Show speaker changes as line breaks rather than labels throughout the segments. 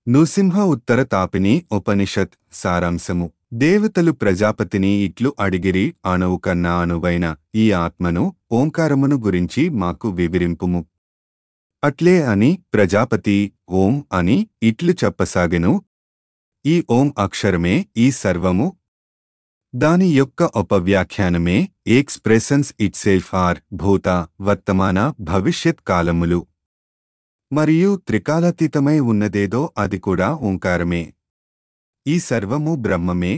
నృసింహ ఉత్తర తాపిని ఉపనిషత్ సారాంశము దేవతలు ప్రజాపతిని ఇట్లు అడిగిరి అణువు కన్నా అణువైన ఈ ఆత్మను ఓంకారమును గురించి మాకు వివరింపుము అట్లే అని ప్రజాపతి ఓం అని ఇట్లు చెప్పసాగెను ఈ ఓం అక్షరమే ఈ సర్వము దాని యొక్క ఉపవ్యాఖ్యానమే ఎక్స్ప్రెసన్స్ ఇట్సెల్ఫ్ ఆర్ భూత వర్తమాన భవిష్యత్ కాలములు మరియు త్రికాలాతీతమై ఉన్నదేదో అది కూడా ఓంకారమే ఈ సర్వము బ్రహ్మమే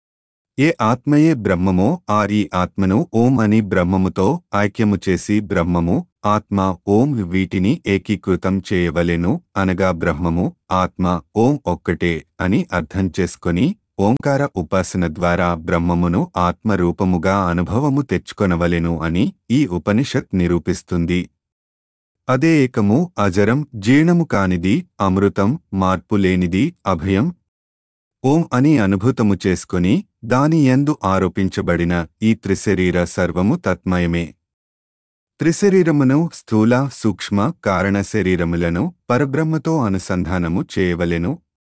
ఏ ఆత్మయే బ్రహ్మమో ఆ ఈ ఆత్మను ఓం అని బ్రహ్మముతో ఐక్యము చేసి బ్రహ్మము ఆత్మ ఓం వీటిని ఏకీకృతం చేయవలెను అనగా బ్రహ్మము ఆత్మ ఓం ఒక్కటే అని అర్థం చేసుకొని ఓంకార ఉపాసన ద్వారా బ్రహ్మమును ఆత్మరూపముగా అనుభవము తెచ్చుకొనవలెను అని ఈ ఉపనిషత్ నిరూపిస్తుంది అదే ఏకము అజరం జీర్ణము కానిది అమృతం మార్పులేనిది అభయం ఓం అని అనుభూతము చేసుకుని దాని యందు ఆరోపించబడిన ఈ త్రిశరీర సర్వము తత్మయమే త్రిశరీరమును స్థూల సూక్ష్మ కారణ శరీరములను పరబ్రహ్మతో అనుసంధానము చేయవలెను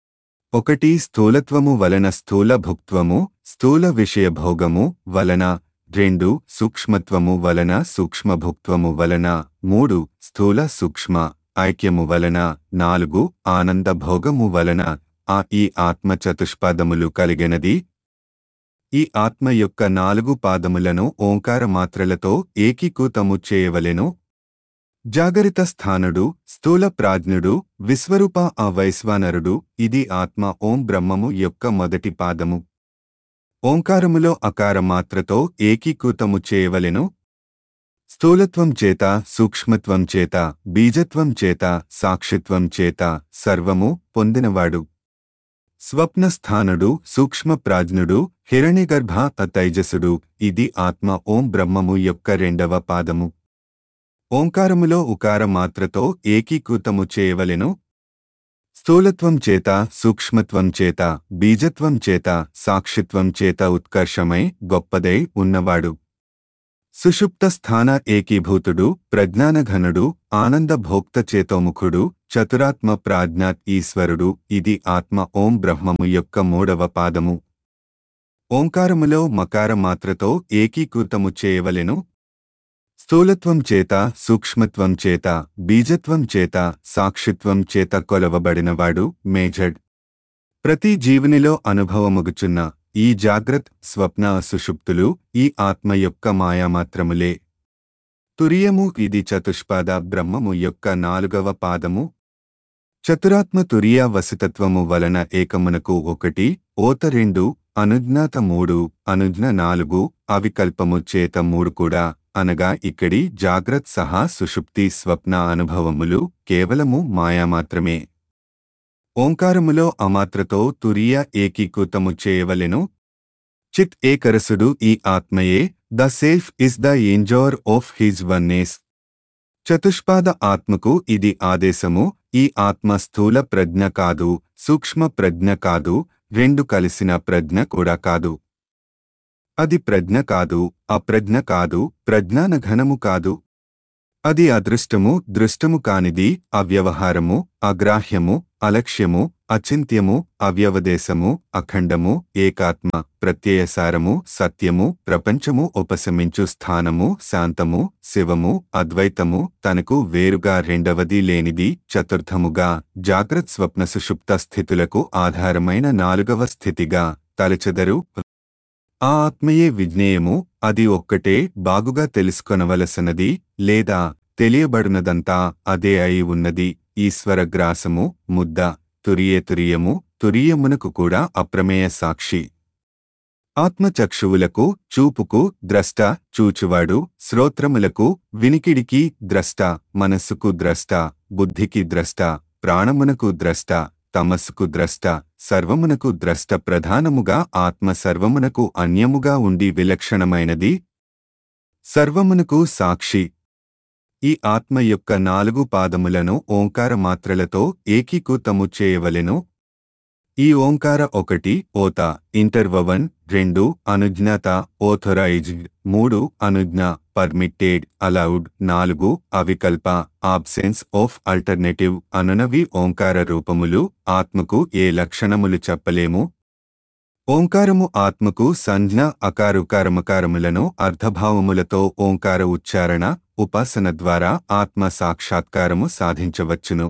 ఒకటి స్థూలత్వము వలన స్థూల భుక్త్వము స్థూల విషయభోగము వలన రెండు సూక్ష్మత్వము వలన సూక్ష్మభుక్త్వము వలన మూడు స్థూల సూక్ష్మ ఐక్యము వలన నాలుగు ఆనంద భోగము వలన ఆ ఈ ఆత్మ చతుష్పాదములు కలిగినది ఈ ఆత్మ యొక్క నాలుగు పాదములను ఓంకార మాత్రలతో ఏకీకృతము చేయవలెను జాగరిత స్థానుడు స్థూల ప్రాజ్ఞుడు విశ్వరూప ఆ వైశ్వానరుడు ఇది ఆత్మ ఓం బ్రహ్మము యొక్క మొదటి పాదము ఓంకారములో అకార మాత్రతో ఏకీకృతము చేయవలెను స్థూలత్వం చేత సూక్ష్మత్వం చేత బీజత్వం చేత సాక్షిత్వం చేత సర్వము పొందినవాడు స్వప్నస్థానుడు సూక్ష్మ ప్రాజ్ఞుడు హిరణ్యగర్భ తైజసుడు ఇది ఆత్మ ఓం బ్రహ్మము యొక్క రెండవ పాదము ఓంకారములో ఉకార మాత్రతో ఏకీకృతము చేయవలెను స్థూలత్వం చేత సూక్ష్మత్వం చేత బీజత్వం చేత సాక్షిత్వం చేత ఉత్కర్షమై గొప్పదై ఉన్నవాడు సుషుప్త స్థాన ఏకీభూతుడు ప్రజ్ఞానఘనుడు ఆనంద భోక్త చేతోముఖుడు చతురాత్మ ప్రాజ్ఞాత్ ఈశ్వరుడు ఇది ఆత్మ ఓం బ్రహ్మము యొక్క మూడవ పాదము ఓంకారములో మకార మాత్రతో ఏకీకృతము చేయవలెను స్థూలత్వం చేత సూక్ష్మత్వం చేత బీజత్వం చేత సాక్షిత్వం చేత కొలవబడినవాడు మేజడ్ ప్రతి జీవునిలో అనుభవముగుచున్న ఈ జాగ్రత్ స్వప్న సుషుప్తులు ఈ ఆత్మ యొక్క మాయామాత్రములే తురియము ఇది చతుష్పాద బ్రహ్మము యొక్క నాలుగవ పాదము చతురాత్మ తురియ వసితత్వము వలన ఏకమునకు ఒకటి ఓత రెండు అనుజ్ఞాత మూడు అనుజ్ఞ నాలుగు అవికల్పము చేత మూడు కూడా అనగా ఇక్కడి జాగ్రత్ సహా సుషుప్తి స్వప్న అనుభవములు కేవలము మాయామాత్రమే ఓంకారములో అమాత్రతో తురియ ఏకీకృతము చేయవలెను చిత్ ఏకరసుడు ఈ ఆత్మయే the self is the enjoyer of his oneness చతుష్పాద ఆత్మకు ఇది ఆదేశము ఈ ఆత్మ స్థూల ప్రజ్ఞ కాదు సూక్ష్మ ప్రజ్ఞ కాదు రెండు కలిసిన ప్రజ్ఞ కూడా కాదు అది ప్రజ్ఞ కాదు అప్రజ్ఞ కాదు ప్రజ్ఞాన ఘనము కాదు అది అదృష్టము దృష్టము కానిది అవ్యవహారము అగ్రాహ్యము అలక్ష్యము అచింత్యము అవ్యవదేశము అఖండము ఏకాత్మ ప్రత్యయసారము సత్యము ప్రపంచము ఉపశమించు స్థానము శాంతము శివము అద్వైతము తనకు వేరుగా రెండవది లేనిది చతుర్థముగా జాగ్రత్ స్వప్న సుషుప్త స్థితులకు ఆధారమైన నాలుగవ స్థితిగా తలచెదరు ఆ ఆత్మయే విజ్ఞేయము అది ఒక్కటే బాగుగా తెలుసుకొనవలసినది లేదా తెలియబడునదంతా అదే అయి ఉన్నది ఈశ్వరగ్రాసము ముద్ద తురియే తురియము తురియమునకు కూడా అప్రమేయ సాక్షి ఆత్మచక్షువులకు చూపుకు ద్రష్ట చూచువాడు శ్రోత్రములకు వినికిడికి ద్రష్ట మనస్సుకు ద్రష్ట బుద్ధికి ద్రష్ట ప్రాణమునకు ద్రష్ట తమస్సుకు ద్రష్ట సర్వమునకు ద్రష్ట ప్రధానముగా ఆత్మ సర్వమునకు అన్యముగా ఉండి విలక్షణమైనది సర్వమునకు సాక్షి ఈ ఆత్మ యొక్క నాలుగు పాదములను ఓంకార మాత్రలతో ఏకీకృతము చేయవలెను ఈ ఓంకార ఒకటి ఓత ఇంటర్వవన్ రెండు అనుజ్ఞాత ఓథరైజ్డ్ మూడు అనుజ్ఞ పర్మిట్టెడ్ అలౌడ్ నాలుగు అవికల్ప ఆబ్సెన్స్ ఆఫ్ అల్టర్నేటివ్ అనునవి ఓంకార రూపములు ఆత్మకు ఏ లక్షణములు చెప్పలేము ఓంకారము ఆత్మకు సంజ్ఞ అకారుకారమకారములను అర్ధభావములతో ఓంకార ఉచ్చారణ ఉపాసన ద్వారా ఆత్మ సాక్షాత్కారము సాధించవచ్చును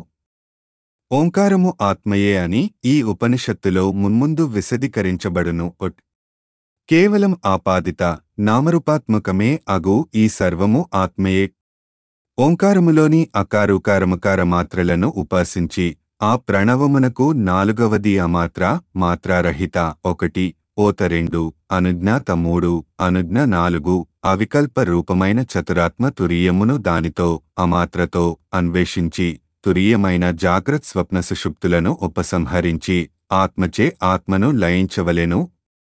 ఓంకారము ఆత్మయే అని ఈ ఉపనిషత్తులో మున్ముందు విశదీకరించబడును ఒట్ కేవలం ఆపాదిత నామరూపాత్మకమే అగు ఈ సర్వము ఆత్మయే ఓంకారములోని అకారుకారమకార మాత్రలను ఉపాసించి ఆ ప్రణవమునకు నాలుగవది అమాత్ర మాత్రారహిత ఒకటి ఓత రెండు అనుజ్ఞాత మూడు అనుజ్ఞ నాలుగు అవికల్ప రూపమైన చతురాత్మ తురీయమును దానితో అమాత్రతో అన్వేషించి తురీయమైన జాగ్రత్ స్వప్న సుషుప్తులను ఉపసంహరించి ఆత్మచే ఆత్మను లయించవలెను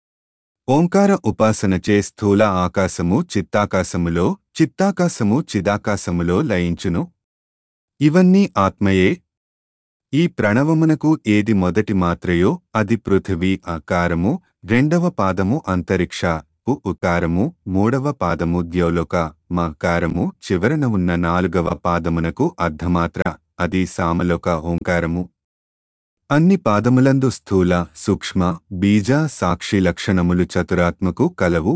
ఓంకార ఉపాసనచే స్థూల ఆకాశము చిత్తాకాశములో చిత్తాకాశము చిదాకాశములో లయించును ఇవన్నీ ఆత్మయే ఈ ప్రణవమునకు ఏది మొదటి మాత్రయో అది పృథివీ ఆకారము రెండవ పాదము అంతరిక్ష పు ఉకారము మూడవ పాదము ద్యోలోక మకారము చివరన ఉన్న నాలుగవ పాదమునకు అర్ధమాత్ర అది సామలోక ఓంకారము అన్ని పాదములందు స్థూల సూక్ష్మ బీజ సాక్షి లక్షణములు చతురాత్మకు కలవు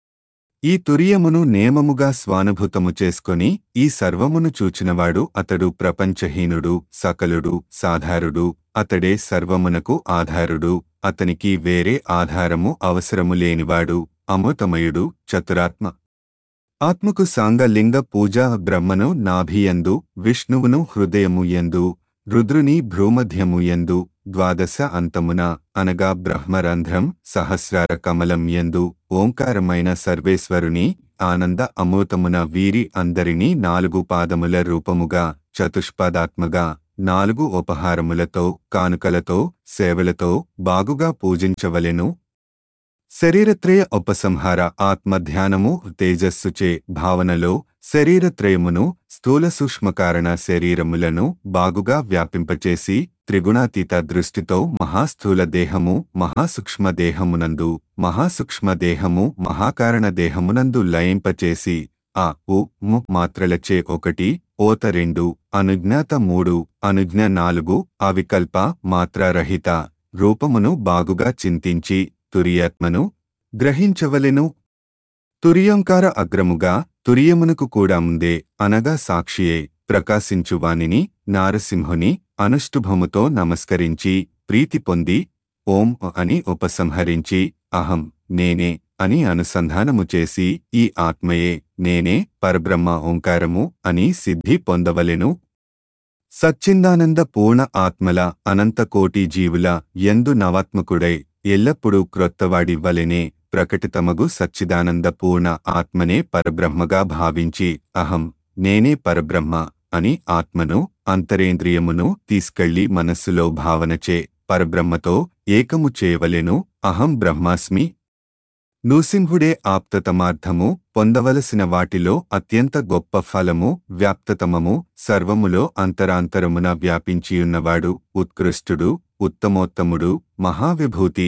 ఈ తురియమును నేమముగా స్వానుభూతము చేసుకొని ఈ సర్వమును చూచినవాడు అతడు ప్రపంచహీనుడు సకలుడు సాధారుడు అతడే సర్వమునకు ఆధారుడు అతనికి వేరే ఆధారము అవసరము లేనివాడు అమృతమయుడు చతురాత్మ ఆత్మకు సాంగలింగ పూజ బ్రహ్మను నాభియందు విష్ణువును హృదయము యందు రుద్రుని భ్రూమధ్యము యందు ద్వాదశ అంతమున అనగా బ్రహ్మరంధ్రం సహస్రార కమలం యందు ఓంకారమైన సర్వేశ్వరుని ఆనంద అమృతమున వీరి అందరినీ నాలుగు పాదముల రూపముగా చతుష్పదాత్మగా నాలుగు ఉపహారములతో కానుకలతో సేవలతో బాగుగా పూజించవలెను శరీరత్రయ ఉపసంహార ఆత్మధ్యానము తేజస్సుచే భావనలో శరీరత్రయమును స్థూల సూక్ష్మకారణ శరీరములను బాగుగా వ్యాపింపచేసి త్రిగుణాతీత దృష్టితో మహాస్థూల దేహము మహాసూక్ష్మ దేహమునందు మహాసూక్ష్మ దేహము మహాకారణ దేహమునందు లయింపచేసి ఆ ఉ ము మాత్రలచే ఒకటి ఓత రెండు అనుజ్ఞాత మూడు అనుజ్ఞ నాలుగు అవికల్ప మాత్రారహిత రూపమును బాగుగా చింతించి తురియాత్మను గ్రహించవలెను తురియంకార అగ్రముగా తురియమునకు కూడా ముందే అనగా సాక్షియే ప్రకాశించువానిని నారసింహుని అనుష్ఠుభముతో నమస్కరించి ప్రీతి పొంది ఓం అని ఉపసంహరించి అహం నేనే అని అనుసంధానము చేసి ఈ ఆత్మయే నేనే పరబ్రహ్మ ఓంకారము అని సిద్ధి పొందవలెను సచ్చిందానంద పూర్ణ ఆత్మల అనంతకోటి జీవుల ఎందు నవాత్మకుడై ఎల్లప్పుడూ క్రొత్తవాడివ్వలెనే ప్రకటితమగు సచ్చిదానంద పూర్ణ ఆత్మనే పరబ్రహ్మగా భావించి అహం నేనే పరబ్రహ్మ అని ఆత్మను అంతరేంద్రియమును తీసుకెళ్లి మనస్సులో భావనచే పరబ్రహ్మతో ఏకము చేయవలెను అహం బ్రహ్మాస్మి నృసింహుడే ఆప్తతమార్థము పొందవలసిన వాటిలో అత్యంత గొప్ప ఫలము వ్యాప్తతమము సర్వములో అంతరాంతరమున వ్యాపించియున్నవాడు ఉత్కృష్టుడు ఉత్తమోత్తముడు మహావిభూతి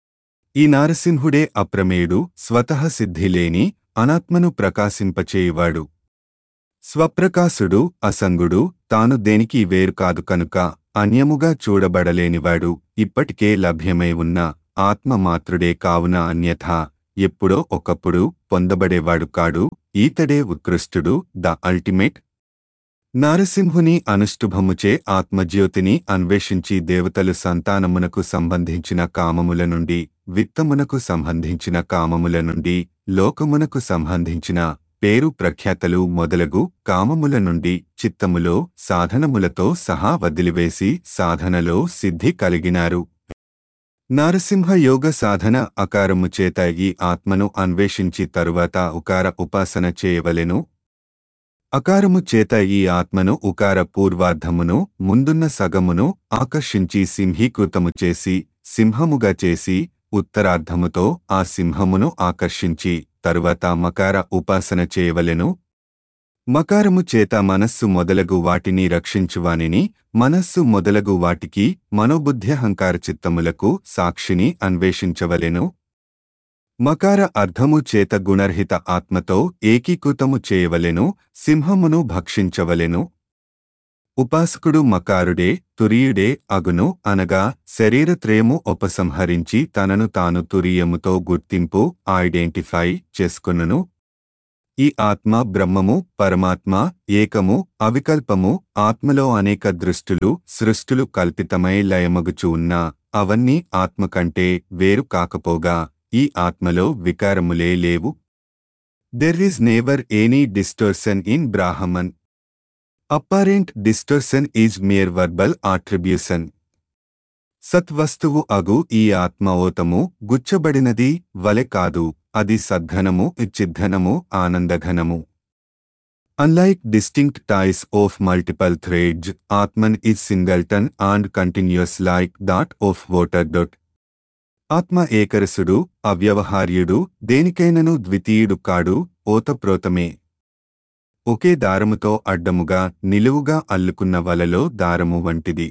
ఈ నారసింహుడే అప్రమేయుడు స్వతః సిద్ధిలేని అనాత్మను ప్రకాశింపచేయువాడు స్వప్రకాశుడు అసంగుడు తాను దేనికి వేరు కాదు కనుక అన్యముగా చూడబడలేనివాడు ఇప్పటికే లభ్యమై ఉన్న ఆత్మ మాత్రుడే కావున అన్యథా ఎప్పుడో ఒకప్పుడు పొందబడేవాడు కాడు ఈతడే ఉత్కృష్టుడు ద అల్టిమేట్ నారసింహుని అనుష్ఠుభముచే ఆత్మజ్యోతిని అన్వేషించి దేవతలు సంతానమునకు సంబంధించిన కామముల నుండి విత్తమునకు సంబంధించిన కామముల నుండి లోకమునకు సంబంధించిన పేరు ప్రఖ్యాతలు మొదలగు కామముల నుండి చిత్తములో సాధనములతో సహా వదిలివేసి సాధనలో సిద్ధి కలిగినారు నారసింహ యోగ సాధన అకారము చేత ఈ ఆత్మను అన్వేషించి తరువాత ఉకార ఉపాసన చేయవలెను అకారము చేత ఈ ఆత్మను ఉకార పూర్వార్ధమును ముందున్న సగమును ఆకర్షించి సింహీకృతము చేసి సింహముగా చేసి ఉత్తరార్ధముతో ఆ సింహమును ఆకర్షించి తరువాత మకార ఉపాసన చేయవలెను మకారము చేత మనస్సు మొదలగు వాటిని రక్షించువానిని మనస్సు మొదలగు వాటికి మనోబుద్ధ్యహంకార చిత్తములకు సాక్షిని అన్వేషించవలెను మకార అర్ధము చేత గుణర్హిత ఆత్మతో ఏకీకృతము చేయవలెను సింహమును భక్షించవలెను ఉపాసకుడు మకారుడే తురియుడే అగును అనగా శరీరత్రయము ఉపసంహరించి తనను తాను తురియముతో గుర్తింపు ఐడెంటిఫై చేసుకొనును ఈ ఆత్మ బ్రహ్మము పరమాత్మ ఏకము అవికల్పము ఆత్మలో అనేక దృష్టులు సృష్టులు కల్పితమై లయమగుచు ఉన్నా అవన్నీ ఆత్మ కంటే వేరు కాకపోగా ఈ ఆత్మలో వికారములే లేవు there is never any distortion in Brahman apparent distortion is mere verbal attribution సత్వస్తువు అగు ఈ ఆత్మ ఓతము గుచ్చబడినది వలె కాదు అది సద్ఘనము చిద్ఘనము ఆనందఘనము unlike distinct ties of multiple threads Atman is singleton and continuous like that of water dot ఆత్మ ఏకరసుడు అవ్యవహార్యుడు దేనికైనను ద్వితీయుడు కాడు ఓతప్రోతమే ఒకే దారముతో అడ్డముగా నిలువుగా అల్లుకున్న వలలో దారము వంటిది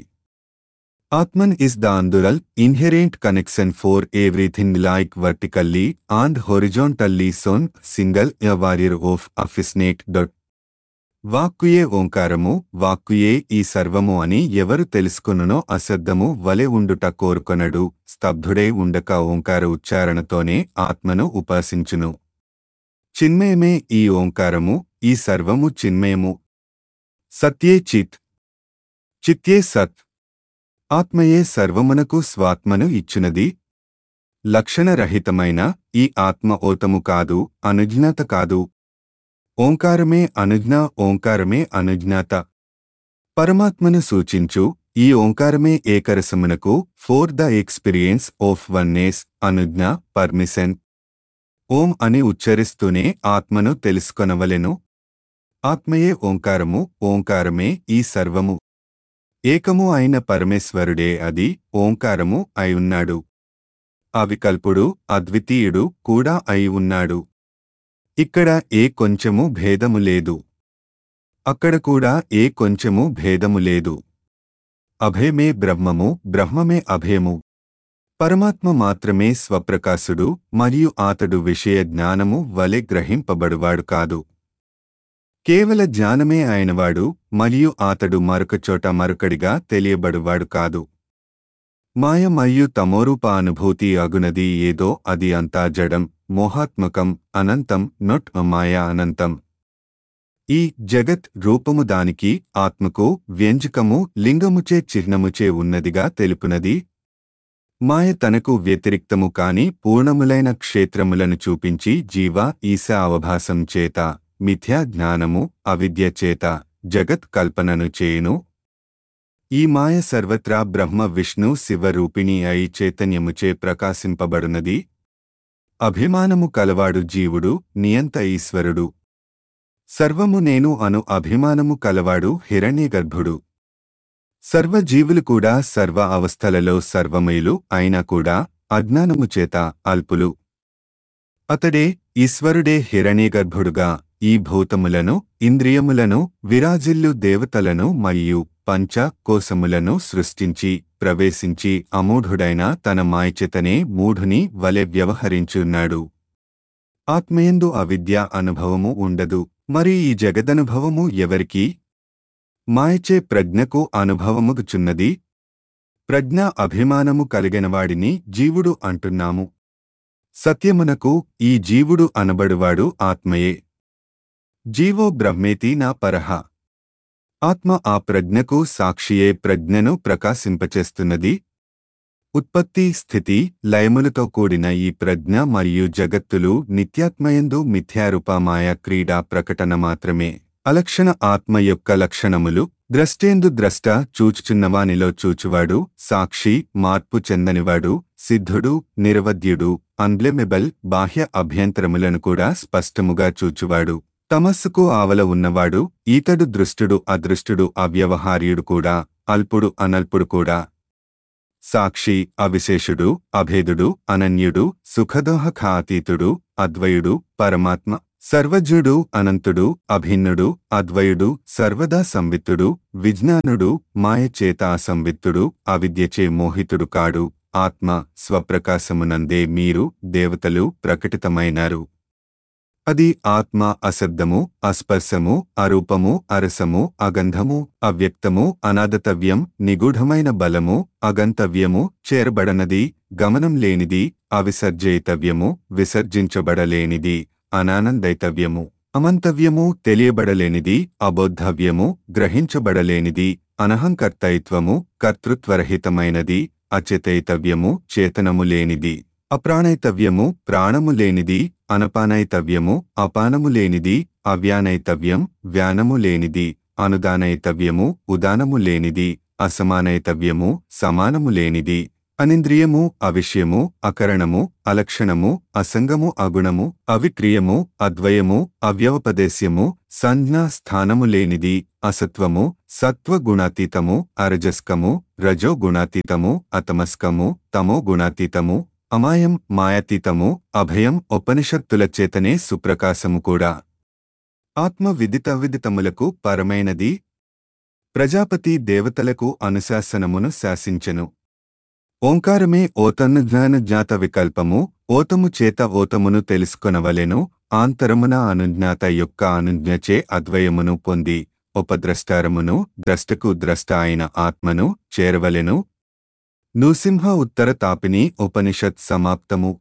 Atman is the underlying inherent connection for everything like vertically and horizontally sewn single a warrior of అఫిస్నేట్ dot వాక్కుయే ఓంకారము వాక్కుయే ఈ సర్వము అని ఎవరు తెలుసుకొనునో అశబ్దము వలె ఉండుట కోరుకొనడు స్తబ్ధుడై ఉండక ఓంకార ఉచ్చారణతోనే ఆత్మను ఉపాసించును చిన్మయమే ఈ ఓంకారము ఈ సర్వము చిన్మయము సత్యే చిత్ చిత్యే సత్ ఆత్మయే సర్వమునకు స్వాత్మను ఇచ్చునది లక్షణరహితమైన ఈ ఆత్మ ఓతము కాదు అనుజ్ఞాత కాదు ఓంకారమే అనుజ్ఞ ఓంకారమే అనుజ్ఞాత పరమాత్మను సూచించు ఈ ఓంకారమే ఏకరసమునకు for the experience of oneness అనుజ్ఞ పర్మిషన్ ఓం అని ఉచ్చరిస్తూనే ఆత్మను తెలుసుకొనవలెను ఆత్మయే ఓంకారము ఓంకారమే ఈ సర్వము ఏకము అయిన పరమేశ్వరుడే అది ఓంకారము అయి ఉన్నాడు అవికల్పుడు అద్వితీయుడు కూడా అయి ఉన్నాడు ఇక్కడ ఏ కొంచెము భేదము లేదు అక్కడ కూడా ఏ కొంచెము భేదము లేదు అభయమే బ్రహ్మము బ్రహ్మమే అభయము పరమాత్మ మాత్రమే స్వప్రకాశుడు మరియు ఆతడు విషయ జ్ఞానము వలె గ్రహింపబడువాడు కాదు కేవల జ్ఞానమే ఆయనవాడు మరియు ఆతడు మరొకచోట మరొకడిగా తెలియబడువాడు కాదు మాయ మరియు తమోరూప అనుభూతి అగునది ఏదో అది అంతా జడం మోహాత్మకం అనంతం నొట్ మాయ అనంతం ఈ జగత్ రూపము దానికి ఆత్మకు వ్యంజకము లింగముచే చిహ్నముచే ఉన్నదిగా తెలుపునది మాయ తనకు వ్యతిరిక్తము కాని పూర్ణములైన క్షేత్రములను చూపించి జీవ ఈశ అవభాసం చేత మిథ్యా జ్ఞానము అవిద్య చేత జగత్ కల్పనను చేయును ఈ మాయ సర్వత్రా బ్రహ్మ విష్ణు శివరూపిణి అయి చైతన్యముచే ప్రకాశింపబడునది అభిమానము కలవాడు జీవుడు నియంత ఈశ్వరుడు సర్వము నేను అను అభిమానము కలవాడు హిరణ్యగర్భుడు సర్వజీవులు కూడా సర్వ అవస్థలలో సర్వమయులు అయినా కూడా అజ్ఞానము చేత అల్పులు అతడే ఈశ్వరుడే హిరణ్యగర్భుడుగా ఈ భూతములను ఇంద్రియములను విరాజిల్లు దేవతలను మరియు పంచ కోశములను సృష్టించి ప్రవేశించి అమూఢుడైన తన మాయచేతనే మూఢుని వలె వ్యవహరించున్నాడు ఆత్మయందు అవిద్య అనుభవము ఉండదు మరి ఈ జగదనుభవము ఎవరికి మాయచే ప్రజ్ఞకు అనుభవముగుచున్నది ప్రజ్ఞ అభిమానము కలిగినవాడిని జీవుడు అంటున్నాము సత్యమునకు ఈ జీవుడు అనబడువాడు ఆత్మయే జీవో బ్రహ్మేతి నా పరహ ఆత్మ ఆ ప్రజ్ఞకు సాక్షియే ప్రజ్ఞను ప్రకాశింపచేస్తున్నది ఉత్పత్తి స్థితి లయములతో కూడిన ఈ ప్రజ్ఞ మరియు జగత్తులు నిత్యాత్మయందు మిథ్యారూపమాయ క్రీడా ప్రకటన మాత్రమే అలక్షణ ఆత్మ యొక్క లక్షణములు ద్రష్టేందు ద్రష్ట చూచుచున్నవానిలో చూచువాడు సాక్షి మార్పు చెందనివాడు సిద్ధుడు నిరవధ్యుడు అన్బ్లెమెబల్ బాహ్య అభ్యంతరములను కూడా స్పష్టముగా చూచువాడు తమస్సుకు ఆవల ఉన్నవాడు ఈతడు దృష్టుడు అదృష్టుడు అవ్యవహార్యుడు కూడా అల్పుడు అనల్పుడు కూడా సాక్షి అవిశేషుడు అభేదుడు అనన్యుడు సుఖదోహ ఖాతీతుడు అద్వయుడు పరమాత్మ సర్వజ్ఞుడు అనంతుడు అభిన్నుడు అద్వయుడు సర్వదా సంవిత్తుడు విజ్ఞానుడు మాయచేత అసంవిత్తుడు అవిద్యచే మోహితుడు కాడు ఆత్మ స్వప్రకాశమునందే మీరు దేవతలు ప్రకటితమైనారు అది ఆత్మ అశబ్దము అస్పర్శము అరూపము అరసము అగంధము అవ్యక్తము అనాదతవ్యం నిగూఢమైన బలము అగంతవ్యము చేరబడనది గమనం లేనిది అవిసర్జయితవ్యము విసర్జించబడలేనిది అనానందైతవ్యము అమంతవ్యము తెలియబడలేనిది అబోద్ధవ్యము గ్రహించబడలేనిది అనహంకర్తయిత్వము కర్తృత్వరహితమైనది అచేతయితవ్యము చేతనము లేనిది అప్రాణైతవ్యము ప్రాణము లేనిది అనపానైతవ్యము అపానము లేనిది అవ్యానైతవ్యం వ్యానము లేనిది అనుదానైతవ్యము ఉదానము లేనిది అసమానైతవ్యము సమానము లేనిది అనింద్రియము అవిషయము అకరణము అలక్షణము అసంగము అగుణము అవిక్రియము అద్వయము అవ్యవపదేశ్యము సంజ్ఞా స్థానము లేనిది అసత్వము సత్వగుణాతీతము అరజస్కము రజో గుణాతీతము అతమస్కము తమో గుణాతీతము అమాయం మాయాతీతము అభయం ఉపనిషత్తుల చేతనే సుప్రకాశము కూడా ఆత్మ విదిత విదితములకు పరమైనది ప్రజాపతి దేవతలకు అనుశాసనమును శాసించెను ఓంకారమే ఓతన్న జ్ఞాన జ్ఞాత వికల్పము ఓతము చేత ఓతమును తెలుసుకొనవలెను ఆంతరమున అనుజ్ఞాత యొక్క అనుజ్ఞచే అద్వయమును పొంది ఉపద్రష్టారమును ద్రష్టకు ద్రష్ట అయిన ఆత్మను చేరవలెను నృసింహ ఉత్తర తాపిని ఉపనిషత్ సమాప్తము